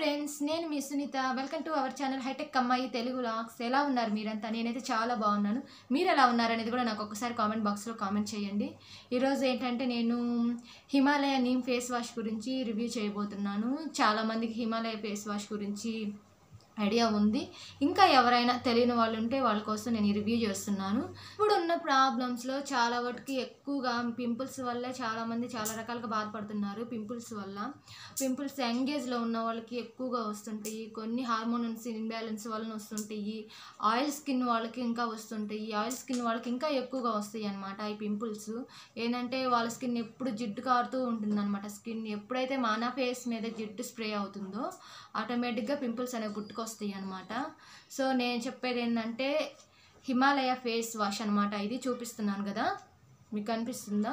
friends నేను మీ Sunitha welcome to our channel hitech అమ్మాయి తెలుగు లాక్స్ ఎలా ఉన్నారు మీరంతా నేనైతే చాలా బాగున్నాను మీరు ఎలా ఉన్నారు అనేది కూడా నాకు ఒకసారి కామెంట్ బాక్స్లో కామెంట్ చేయండి ఈరోజు ఏంటంటే నేను హిమాలయ నీమ్ ఫేస్ వాష్ గురించి రివ్యూ చేయబోతున్నాను చాలామందికి హిమాలయ ఫేస్ వాష్ గురించి ఐడియా ఉంది ఇంకా ఎవరైనా తెలియని వాళ్ళు ఉంటే వాళ్ళ కోసం నేను ఈ రివ్యూ చేస్తున్నాను ఇప్పుడు ఉన్న ప్రాబ్లమ్స్లో చాలా వాటికి ఎక్కువగా పింపుల్స్ వల్లే చాలామంది చాలా రకాలుగా బాధపడుతున్నారు పింపుల్స్ వల్ల పింపుల్స్ యంగేజ్లో ఉన్న వాళ్ళకి ఎక్కువగా వస్తుంటాయి కొన్ని హార్మోన్స్ ఇన్బ్యాలెన్స్ వలన వస్తుంటాయి ఆయిల్ స్కిన్ వాళ్ళకి ఇంకా వస్తుంటాయి ఆయిల్ స్కిన్ వాళ్ళకి ఇంకా ఎక్కువగా వస్తాయి అనమాట ఈ పింపుల్స్ ఏంటంటే వాళ్ళ స్కిన్ ఎప్పుడు జిడ్డు కారుతూ ఉంటుంది అనమాట స్కిన్ ఎప్పుడైతే మన ఫేస్ మీద జిడ్డు స్ప్రే అవుతుందో ఆటోమేటిక్గా పింపుల్స్ అనేవి పుట్టుకొస్తాయి అనమాట సో నేను చెప్పేది ఏంటంటే హిమాలయ ఫేస్ వాష్ అనమాట ఇది చూపిస్తున్నాను కదా మీకు కనిపిస్తుందా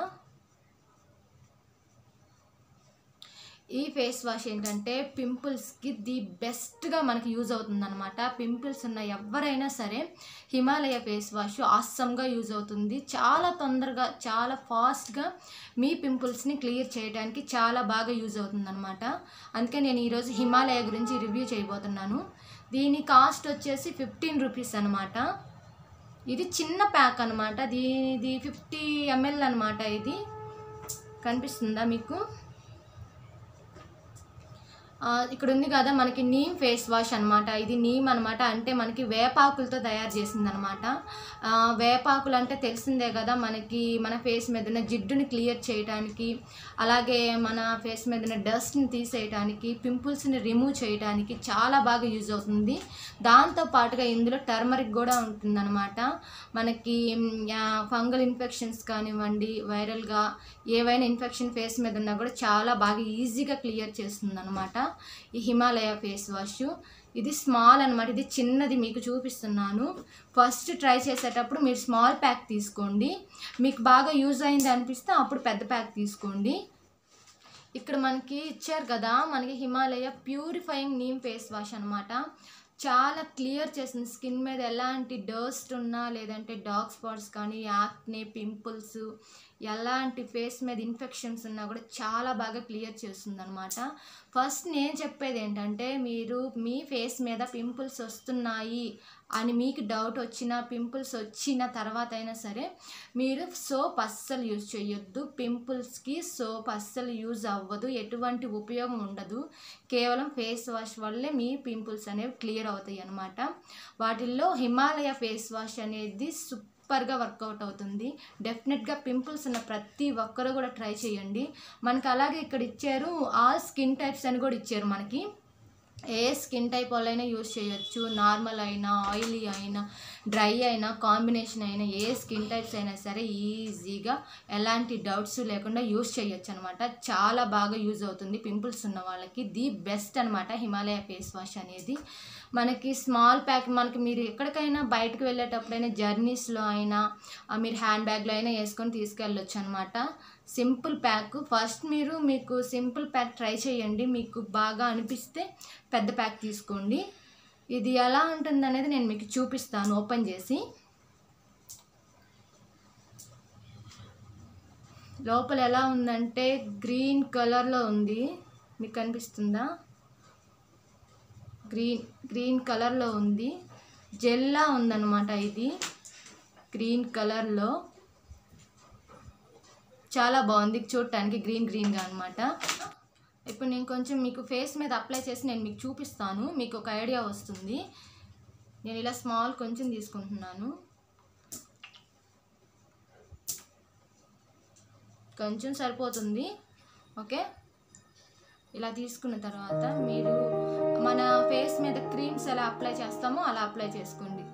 ఈ ఫేస్ వాష్ ఏంటంటే పింపుల్స్కి ది బెస్ట్గా మనకి యూజ్ అవుతుంది అనమాట పింపుల్స్ ఉన్న ఎవరైనా సరే హిమాలయ ఫేస్ వాష్ ఆసమ్గా యూజ్ అవుతుంది చాలా తొందరగా చాలా ఫాస్ట్గా మీ పింపుల్స్ని క్లియర్ చేయడానికి చాలా బాగా యూజ్ అవుతుంది అనమాట అందుకే నేను ఈరోజు హిమాలయ గురించి రివ్యూ చేయబోతున్నాను దీని కాస్ట్ వచ్చేసి ఫిఫ్టీన్ రూపీస్ అనమాట ఇది చిన్న ప్యాక్ అనమాట దీనిది ఫిఫ్టీ ఎంఎల్ అనమాట ఇది కనిపిస్తుందా మీకు ఆ, ఇక్కడ ఉంది కదా మనకి నీమ్ ఫేస్ వాష్ అనమాట ఇది నీమ్ అనమాట అంటే మనకి వేపాకులతో తయారు చేసింది అనమాట వేపాకులు అంటే తెలిసిందే కదా మనకి మన ఫేస్ మీద ఉన్న జిడ్డుని క్లియర్ చేయడానికి అలాగే మన ఫేస్ మీద ఉన్న డస్ట్ని తీసేయడానికి పింపుల్స్ని రిమూవ్ చేయడానికి చాలా బాగా యూజ్ అవుతుంది దాంతో పాటుగా ఇందులో టర్మరిక్ కూడా ఉంటుందన్నమాట మనకి ఫంగల్ ఇన్ఫెక్షన్స్ కానివ్వండి వైరల్గా ఏవైనా ఇన్ఫెక్షన్ ఫేస్ మీద ఉన్నా కూడా చాలా బాగా ఈజీగా క్లియర్ చేస్తుంది అనమాట ఈ హిమాలయ ఫేస్ వాష్ ఇది స్మాల్ అనమాట ఇది చిన్నది మీకు చూపిస్తున్నాను ఫస్ట్ ట్రై చేసేటప్పుడు మీరు స్మాల్ ప్యాక్ తీసుకోండి మీకు బాగా యూజ్ అయింది అనిపిస్తే అప్పుడు పెద్ద ప్యాక్ తీసుకోండి ఇక్కడ మనకి ఇచ్చారు కదా మనకి Himalaya purifying neem face wash అనమాట చాలా క్లియర్ చేసింది స్కిన్ మీద ఎలాంటి డస్ట్ ఉన్నా లేదంటే డార్క్ స్పాట్స్ కానీ యాక్నే పింపుల్స్ ఎలాంటి ఫేస్ మీద ఇన్ఫెక్షన్స్ ఉన్నా కూడా చాలా బాగా క్లియర్ చేస్తుంది అనమాట ఫస్ట్ నేను చెప్పేది ఏంటంటే మీరు మీ ఫేస్ మీద పింపుల్స్ వస్తున్నాయి అని మీకు డౌట్ వచ్చిన పింపుల్స్ వచ్చిన తర్వాత అయినా సరే మీరు సోప్ అస్సలు యూజ్ చేయొద్దు పింపుల్స్కి సోప్ అస్సలు యూజ్ అవ్వదు ఎటువంటి ఉపయోగం ఉండదు కేవలం ఫేస్ వాష్ వల్లే మీ పింపుల్స్ అనేవి క్లియర్ అవుతాయి అన్నమాట వాటిల్లో హిమాలయ ఫేస్ వాష్ అనేది సూపర్గా వర్కౌట్ అవుతుంది డెఫినెట్గా పింపుల్స్ ఉన్న ప్రతి ఒక్కరు కూడా ట్రై చేయండి మనకి అలాగే ఇక్కడ ఇచ్చారు ఆల్ స్కిన్ టైప్స్ అని కూడా ఇచ్చారు మనకి ఏ స్కిన్ టైప్ వాళ్ళైనా యూజ్ చేయొచ్చు నార్మల్ అయినా ఆయిలీ అయినా డ్రై అయినా కాంబినేషన్ అయినా ఏ స్కిన్ టైప్స్ అయినా సరే ఈజీగా ఎలాంటి డౌట్స్ లేకుండా యూజ్ చేయొచ్చు అనమాట చాలా బాగా యూజ్ అవుతుంది పింపుల్స్ ఉన్న వాళ్ళకి ది బెస్ట్ అనమాట హిమాలయ ఫేస్ వాష్ అనేది మనకి స్మాల్ ప్యాక్ మనకి మీరు ఎక్కడికైనా బయటకు వెళ్ళేటప్పుడైనా జర్నీస్లో అయినా ఆ, మీరు హ్యాండ్ బ్యాగ్లో అయినా వేసుకొని తీసుకెళ్ళొచ్చు అనమాట సింపుల్ ప్యాక్ ఫస్ట్ మీరు మీకు సింపుల్ ప్యాక్ ట్రై చేయండి మీకు బాగా అనిపిస్తే పెద్ద ప్యాక్ తీసుకోండి ఇది ఎలా ఉంటుంది అనేది నేను మీకు చూపిస్తాను ఓపెన్ చేసి లోపల ఎలా ఉందంటే గ్రీన్ కలర్లో ఉంది మీకు కనిపిస్తుందా గ్రీన్ గ్రీన్ కలర్లో ఉంది జెల్లా ఉందన్నమాట ఇది గ్రీన్ కలర్లో చాలా బాగుంది చూడటానికి గ్రీన్ గ్రీన్గా అనమాట ఇప్పుడు నేను కొంచెం మీకు ఫేస్ మీద అప్లై చేసి నేను మీకు చూపిస్తాను మీకు ఒక ఐడియా వస్తుంది నేను ఇలా స్మాల్ కొంచెం తీసుకుంటున్నాను కొంచెం సరిపోతుంది ఓకే ఇలా తీసుకున్న తర్వాత మీరు మన ఫేస్ మీద క్రీమ్స్ ఎలా అప్లై చేస్తామో అలా అప్లై చేసుకోండి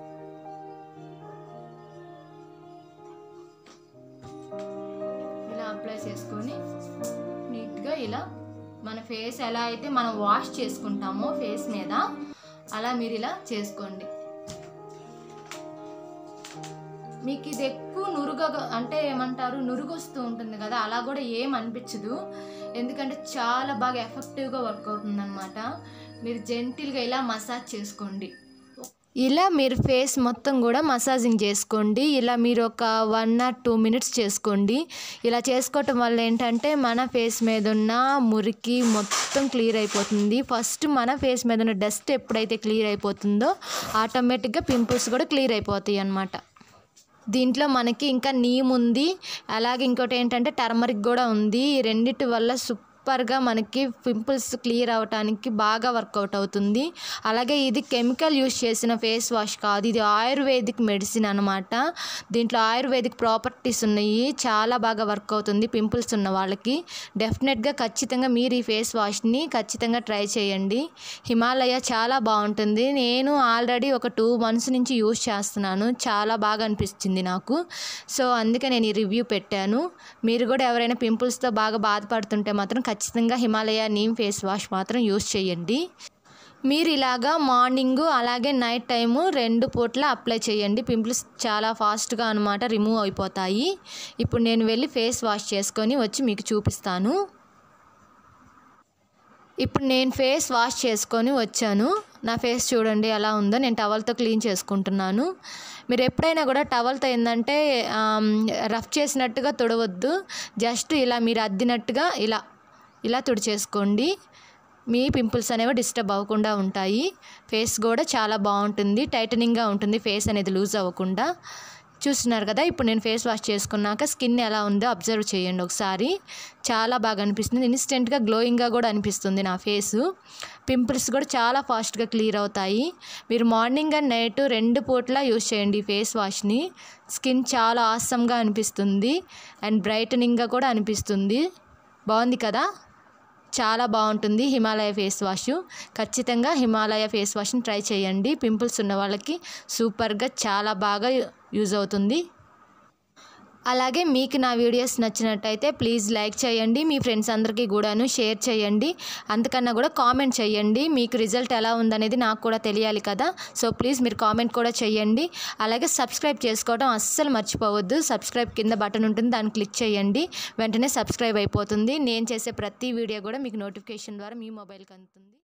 ఇలా అప్లై చేసుకొని నీట్గా ఇలా మన ఫేస్ ఎలా అయితే మనం వాష్ చేసుకుంటామో ఫేస్ మీద అలా మీరు ఇలా చేసుకోండి మీకు ఇది ఎక్కువ నురుగ అంటే ఏమంటారు నురుగు వస్తూ ఉంటుంది కదా అలా కూడా ఏం అనిపించదు ఎందుకంటే చాలా బాగా ఎఫెక్టివ్గా వర్క్ అవుతుంది అనమాట మీరు జెంటిల్గా ఇలా మసాజ్ చేసుకోండి ఇలా మీరు ఫేస్ మొత్తం కూడా మసాజింగ్ చేసుకోండి ఇలా మీరు ఒక వన్ ఆర్ టూ మినిట్స్ చేసుకోండి ఇలా చేసుకోవటం వల్ల ఏంటంటే మన ఫేస్ మీద ఉన్న మురికి మొత్తం క్లియర్ అయిపోతుంది ఫస్ట్ మన ఫేస్ మీద ఉన్న డస్ట్ ఎప్పుడైతే క్లియర్ అయిపోతుందో ఆటోమేటిక్గా పింపుల్స్ కూడా క్లియర్ అయిపోతాయి అన్నమాట దీంట్లో మనకి ఇంకా నీమ్ ఉంది అలాగే ఇంకోటి ఏంటంటే టర్మరిక్ కూడా ఉంది ఈ రెండిటి వల్ల సూపర్గా మనకి పింపుల్స్ క్లియర్ అవటానికి బాగా వర్కౌట్ అవుతుంది అలాగే ఇది కెమికల్ యూస్ చేసిన ఫేస్ వాష్ కాదు ఇది ఆయుర్వేదిక్ మెడిసిన్ అనమాట దీంట్లో ఆయుర్వేదిక్ ప్రాపర్టీస్ ఉన్నాయి చాలా బాగా వర్క్ అవుతుంది పింపుల్స్ ఉన్న వాళ్ళకి డెఫినెట్గా ఖచ్చితంగా మీరు ఈ ఫేస్ వాష్ని ఖచ్చితంగా ట్రై చేయండి హిమాలయ చాలా బాగుంటుంది నేను ఆల్రెడీ ఒక టూ మంత్స్ నుంచి యూస్ చేస్తున్నాను చాలా బాగా అనిపిస్తుంది నాకు సో అందుకే నేను ఈ రివ్యూ పెట్టాను మీరు కూడా ఎవరైనా పింపుల్స్తో బాగా బాధపడుతుంటే మాత్రం ఖచ్చితంగా హిమాలయ నీమ్ ఫేస్ వాష్ మాత్రం యూస్ చేయండి మీరు ఇలాగా మార్నింగ్ అలాగే నైట్ టైము రెండు పూట్ల అప్లై చేయండి పింపుల్స్ చాలా ఫాస్ట్గా అనమాట రిమూవ్ అయిపోతాయి ఇప్పుడు నేను వెళ్ళి ఫేస్ వాష్ చేసుకొని వచ్చి మీకు చూపిస్తాను ఇప్పుడు నేను ఫేస్ వాష్ చేసుకొని వచ్చాను నా ఫేస్ చూడండి ఎలా ఉందో నేను టవల్తో క్లీన్ చేసుకుంటున్నాను మీరు ఎప్పుడైనా కూడా టవల్తో ఏంటంటే రఫ్ చేసినట్టుగా తుడవద్దు జస్ట్ ఇలా మీరు అద్దినట్టుగా ఇలా ఇలా తుడిచేసుకోండి మీ పింపుల్స్ అనేవి డిస్టర్బ్ అవ్వకుండా ఉంటాయి ఫేస్ కూడా చాలా బాగుంటుంది టైటనింగ్గా ఉంటుంది ఫేస్ అనేది లూజ్ అవ్వకుండా చూస్తున్నారు కదా ఇప్పుడు నేను ఫేస్ వాష్ చేసుకున్నాక స్కిన్ ఎలా ఉందో అబ్జర్వ్ చేయండి ఒకసారి చాలా బాగా అనిపిస్తుంది ఇన్స్టెంట్గా గ్లోయింగ్గా కూడా అనిపిస్తుంది నా ఫేసు పింపుల్స్ కూడా చాలా ఫాస్ట్గా క్లియర్ అవుతాయి మీరు మార్నింగ్ అండ్ నైట్ రెండు పూట్ల యూస్ చేయండి ఈ ఫేస్ వాష్ని స్కిన్ చాలా ఆసమ్గా అనిపిస్తుంది అండ్ బ్రైటనింగ్గా కూడా అనిపిస్తుంది బాగుంది కదా చాలా బాగుంటుంది హిమాలయ ఫేస్ వాష్ ఖచ్చితంగా హిమాలయ ఫేస్ వాష్ని ట్రై చేయండి పింపుల్స్ ఉన్న వాళ్ళకి సూపర్గా చాలా బాగా యూజ్ అవుతుంది అలాగే మీకు నా వీడియోస్ నచ్చినట్టయితే ప్లీజ్ లైక్ చేయండి మీ ఫ్రెండ్స్ అందరికీ కూడాను షేర్ చేయండి అంతకన్నా కూడా కామెంట్ చేయండి మీకు రిజల్ట్ ఎలా ఉందనేది నాకు కూడా తెలియాలి కదా సో ప్లీజ్ మీరు కామెంట్ కూడా చేయండి అలాగే సబ్స్క్రైబ్ చేసుకోవడం అస్సలు మర్చిపోవద్దు సబ్స్క్రైబ్ కింద బటన్ ఉంటుంది దాన్ని క్లిక్ చేయండి వెంటనే సబ్స్క్రైబ్ అయిపోతుంది నేను చేసే ప్రతి వీడియో కూడా మీకు నోటిఫికేషన్ ద్వారా మీ మొబైల్కి అందుతుంది